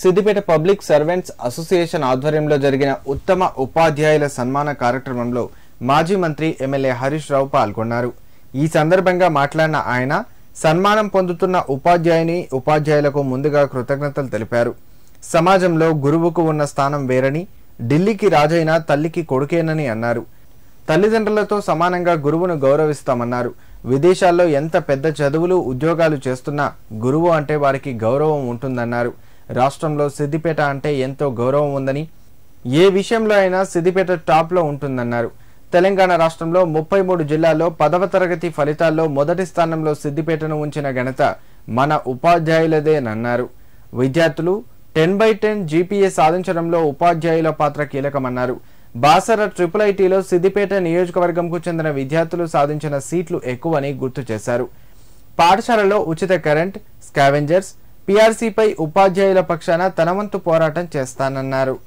Siddipet public servants association ఆధ్వర్యంలో జరిగిన ఉత్తమ ఉపాధ్యాయుల సన్మాన కార్యక్రమంలో మాజీ మంత్రి ఎమ్మెల్యే హరీష్ రావు పాల్గొన్నారు ఈ సందర్భంగా మాట్లాడిన ఆయన సన్మానం పొందుతున్న ఉపాధ్యాయుని ఉపాధ్యాయులకు ముందుగా కృతజ్ఞతలు తెలిపారు సమాజంలో గురువుకు ఉన్న స్థానం వేరని ఢిల్లీకి రాజైన తల్లికి కొడుకేనని అన్నారు తల్లిదండ్రులతో సమానంగా గురువును గౌరవిస్తామన్నారు విదేశాల్లో ఎంత పెద్ద చదువులు ఉద్యోగాలు చేస్తున్నా గురువు అంటే వారికి గౌరవం ఉంటుందన్నారు రాష్ట్రంలో సిద్దిపేట అంటే ఎంతో గౌరవం ఉందని ఏ విషయంలో అయినా సిద్దిపేట టాప్లో ఉంటుందన్నారు తెలంగాణ రాష్ట్రంలో ముప్పై మూడు జిల్లాల్లో పదవ తరగతి ఫలితాల్లో మొదటి స్థానంలో సిద్దిపేటను ఉంచిన ఘనత మన ఉపాధ్యాయులదేనన్నారు విద్యార్థులు టెన్ బై టెన్ జీపీఏ సాధించడంలో ఉపాధ్యాయుల పాత్ర కీలకమన్నారు బాసర ట్రిపుల్ ఐటీలో సిద్దిపేట నియోజకవర్గంకు చెందిన విద్యార్థులు సాధించిన సీట్లు ఎక్కువని గుర్తు చేశారు పాఠశాలలో ఉచిత కరెంట్ స్కావెంజర్స్ పీఆర్సీపై ఉపాధ్యాయుల పక్షాన తనవంతు పోరాటం చేస్తానన్నారు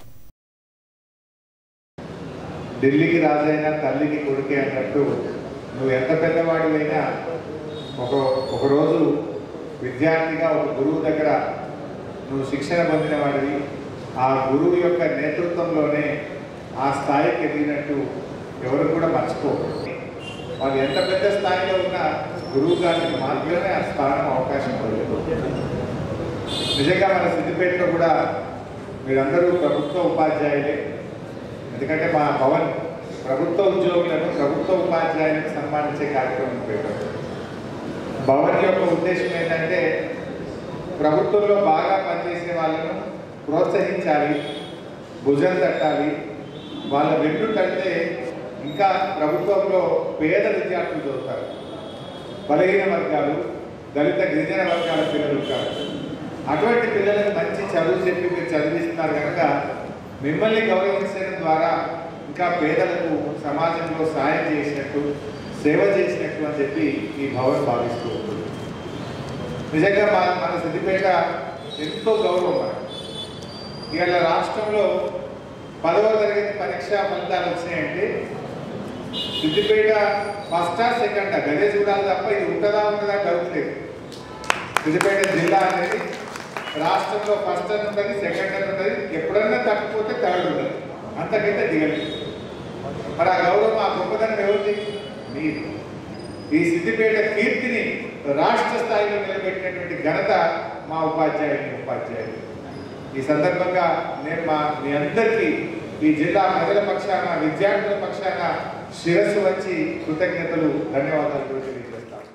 ఢిల్లీకి రాజైనా తల్లికి కొడుకే అన్నట్టు నువ్వు ఎంత పెద్దవాడివైనా ఒక ఒకరోజు విద్యార్థిగా ఒక గురువు దగ్గర నువ్వు శిక్షణ పొందిన వాడివి ఆ గురువు యొక్క నేతృత్వంలోనే ఆ స్థాయికి ఎదిగినట్టు ఎవరు కూడా మర్చిపో వాళ్ళు ఎంత పెద్ద స్థాయిలో ఉన్న గురువు గారికి మాత్రమే ఆ స్థానం అవకాశం కలుగుతుంది నిజంగా మన సిద్దిపేటలో కూడా మీరందరూ ప్రభుత్వ ఉపాధ్యాయులే ఎందుకంటే మా భవన్ ప్రభుత్వ ఉద్యోగులను ప్రభుత్వ ఉపాధ్యాయులను సన్మానించే కార్యక్రమం పెట్టారు భవన్ యొక్క ఉద్దేశం ఏంటంటే ప్రభుత్వంలో బాగా పనిచేసే వాళ్ళను ప్రోత్సహించాలి భుజం తట్టాలి వాళ్ళ వెన్ను తట్టే ఇంకా ప్రభుత్వంలో పేద విద్యార్థులు చదువుతారు బలహీన వర్గాలు దళిత గిరిజన వర్గాల పిల్లలు ఉంటారు అటువంటి పిల్లలకు మంచి చదువు చెప్పి మీరు చదివిస్తున్నారు కనుక మిమ్మల్ని గౌరవించడం ద్వారా ఇంకా పేదలకు సమాజంలో సాయం చేసినట్టు సేవ చేసినట్టు అని చెప్పి ఈ భవన్ భావిస్తూ ఉంటుంది నిజంగా మా మన సిద్దిపేట ఎంతో గౌరవం మనకు. ఇవాళ రాష్ట్రంలో పదవ తరగతి పరీక్ష ఫలితాలు వచ్చినాయంటే సిద్దిపేట ఫస్టా సెకండా గదే చూడాలి తప్ప ఇది ఉంటుందా ఉంటుందా డౌట్ లేదు సిద్దిపేట జిల్లా అనేది రాష్ట్రంలో ఫస్ట్ అని ఉంటుంది సెకండ్ అని ఉంటుంది ఎప్పుడన్నా తప్పిపోతే థర్డ్ ఉంటుంది అంతకైతే దిగలేదు మరి ఆ గౌరవం ఆ గొప్పదనం ఎవరిది మీరు ఈ సిద్దిపేట కీర్తిని రాష్ట్ర స్థాయిలో నిలబెట్టినటువంటి ఘనత మా ఉపాధ్యాయుని ఉపాధ్యాయులు ఈ సందర్భంగా నేను మా మీ అందరికీ ఈ జిల్లా ప్రజల పక్షాన విద్యార్థుల పక్షాన శిరస్సు వచ్చి కృతజ్ఞతలు ధన్యవాదాలు కూడా తెలియజేస్తాను